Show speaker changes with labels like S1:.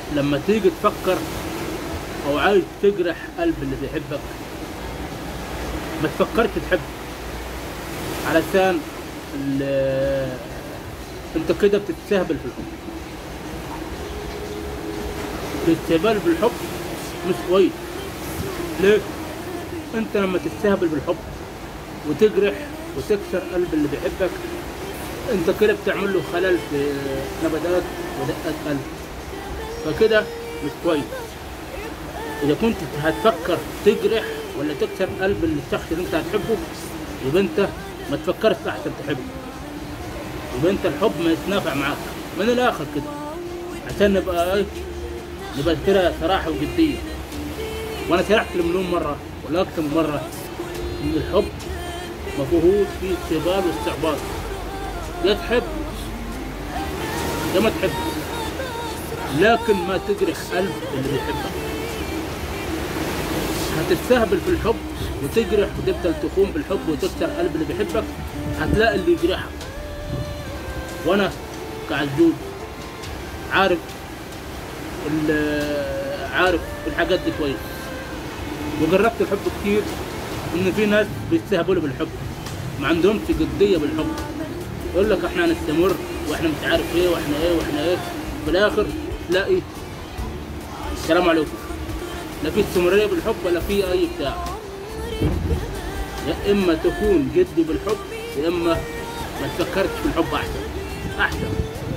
S1: لما تيجي تفكر او عايز تجرح قلب اللي بيحبك ما تفكرش تحب علشان ال- انت كده بتتسهبل في الحب الاستهبال بالحب مش كويس ليه؟ انت لما تستهبل بالحب وتجرح وتكسر قلب اللي بيحبك انت كده بتعمل له خلل في نبضات ودقات قلب فكده مش كويس اذا كنت هتفكر تجرح ولا تكسر قلب الشخص اللي انت هتحبه يبقى انت ما تفكرش احسن تحبه يبقى انت الحب ما يتنافع معاك من الاخر كده عشان نبقى ايه نبقى كده صراحه وجديه وانا شرحت مليون مره ولا اكثر من مره ان الحب ما فيهوش فيه استهبال واستعباط يا تحب يا ما تحب لكن ما تجرح قلب اللي بيحبك هتستهبل في الحب وتجرح وتبدا تخون بالحب وتكسر قلب اللي بيحبك هتلاقي اللي يجرحك وانا كعزوز عارف ال- عارف الحاجات دي كويس وجربت الحب كتير ان في ناس بيستهبلوا بالحب ما عندهمش جديه بالحب يقول لك احنا هنستمر واحنا مش عارف ايه واحنا ايه واحنا ايه في الاخر تلاقي السلام عليكم لا في استمراريه بالحب ولا في اي بتاع يا اما تكون جدي بالحب يا اما ما تفكرش في الحب احسن احسن